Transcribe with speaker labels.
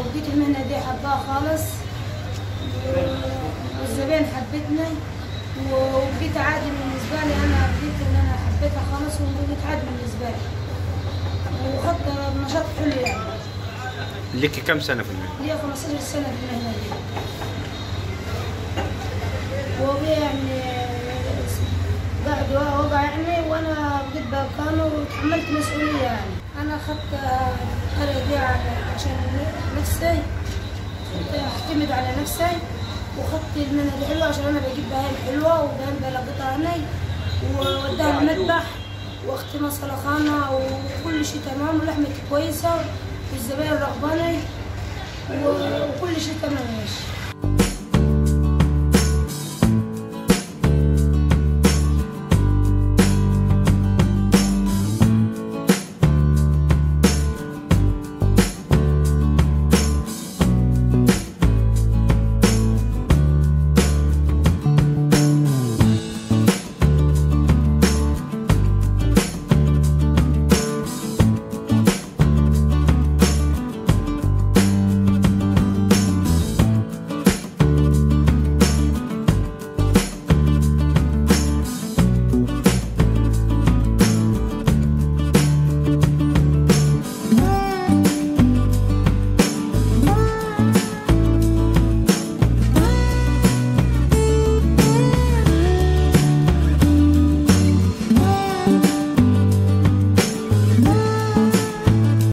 Speaker 1: وبقيت المهنة دي حباها خالص والزبائن حبتني وبقيت عادي بالنسبة لي أنا بقيت إن أنا حبيتها خالص وبقيت عادي بالنسبة لي وخدت نشاط حلو يعني
Speaker 2: لك كم سنه في المهنه؟
Speaker 1: ليا 15 سنة في المهنة دي وهي يعني قاعد وقع يعني وانا بقيت بكانه وتحملت مسؤولية يعني انا اخذت القرية دي على- عشان نفسي كنت اعتمد على نفسي واخذت المهنة دي حلوة عشان انا بجيب بهايم حلوة وبهايم بلقطها هني ووداها المذبح واختي مصر خانة وكل شيء تمام ولحمتي كويسة والزباين رغباني و- وكل شيء تمام ماشي